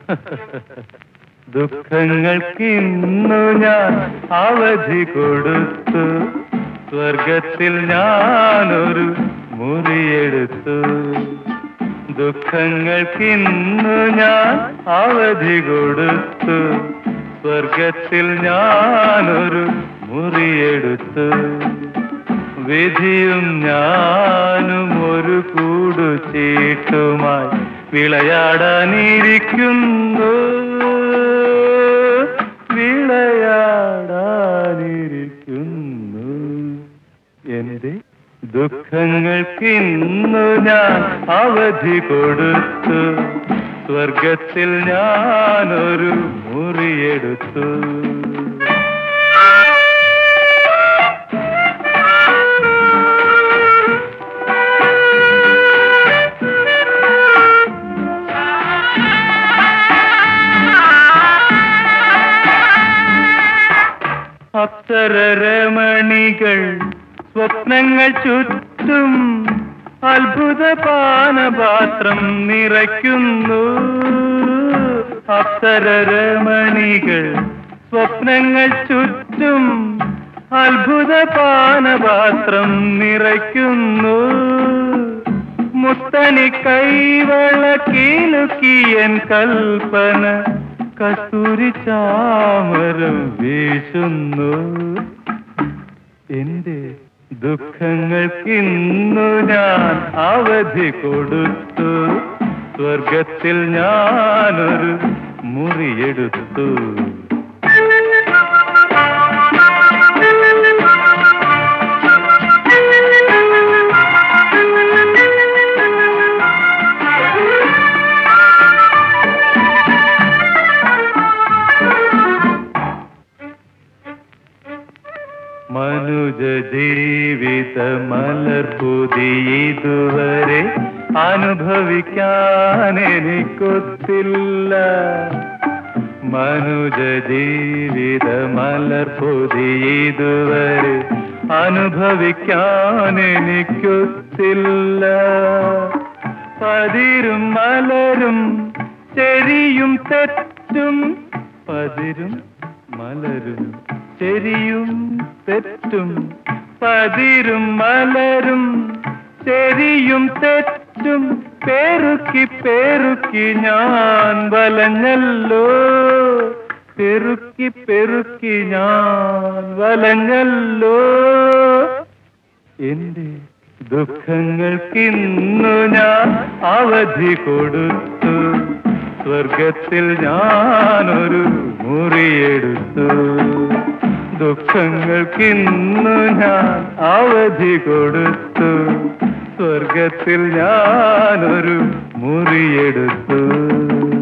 ദുഃഖങ്ങൾക്കിന്നു ഞാൻ അവധി കൊടുത്തു സ്വർഗത്തിൽ ഞാനൊരു മുറിയെടുത്തു ദുഃഖങ്ങൾക്കിന്നു ഞാൻ അവധി കൊടുത്തു സ്വർഗത്തിൽ ഞാനൊരു മുറിയെടുത്തു വിധിയും ഞാനും ഒരു കൂടു ചീട്ടുമായി വിളയാടാനിരിക്കുന്നു വിളയാടാനിരിക്കുന്നു എന്റെ ദുഃഖങ്ങൾക്കിന്നു ഞാൻ അവധി കൊടുത്തു സ്വർഗത്തിൽ ഞാനൊരു മുറിയെടുത്തു അപ്സരമണികൾ സ്വപ്നങ്ങൾ ചുറ്റും അത്ഭുത പാനപാത്രം നിറയ്ക്കുന്നു അപ്സരമണികൾ സ്വപ്നങ്ങൾ ചുറ്റും അത്ഭുത പാനപാത്രം നിറയ്ക്കുന്നു മുത്തനി കൈവള കീലുക്കിയൻ കൽപ്പന കസ്തൂരി ചാമരം വീശുന്നു എന്റെ ദുഃഖങ്ങൾക്കിന്നു ഞാൻ അവധി കൊടുത്തു സ്വർഗത്തിൽ ഞാനൊരു മുറിയെടുത്തു മനുജ ജീവിത മലർപുതി ഇതുവരെ അനുഭവിക്കാൻ എനിക്കൊത്തില്ല മനുജ ജീവിത മലർപുതി ഇതുവരെ അനുഭവിക്കാൻ എനിക്കൊത്തില്ല പതിരും മലരും ചെരിയും തെറ്റും പതിരും മലരും ചെരിയും തെറ്റും പതിരും മലരും ചെരിയും തെറ്റും പെരുക്കി പെരുക്കി ഞാൻ വലഞ്ഞല്ലോ പെരുക്കി പെരുക്കി ഞാൻ വലഞ്ഞല്ലോ എന്റെ ദുഃഖങ്ങൾക്കിന്നു ഞാൻ അവധി കൊടുത്തു സ്വർഗത്തിൽ ഞാനൊരു മുറിയെടുത്തു ദുഃഖങ്ങൾക്കിന്നു ഞാൻ അവധി കൊടുത്തു സ്വർഗത്തിൽ ഞാനൊരു മുറിയെടുത്തു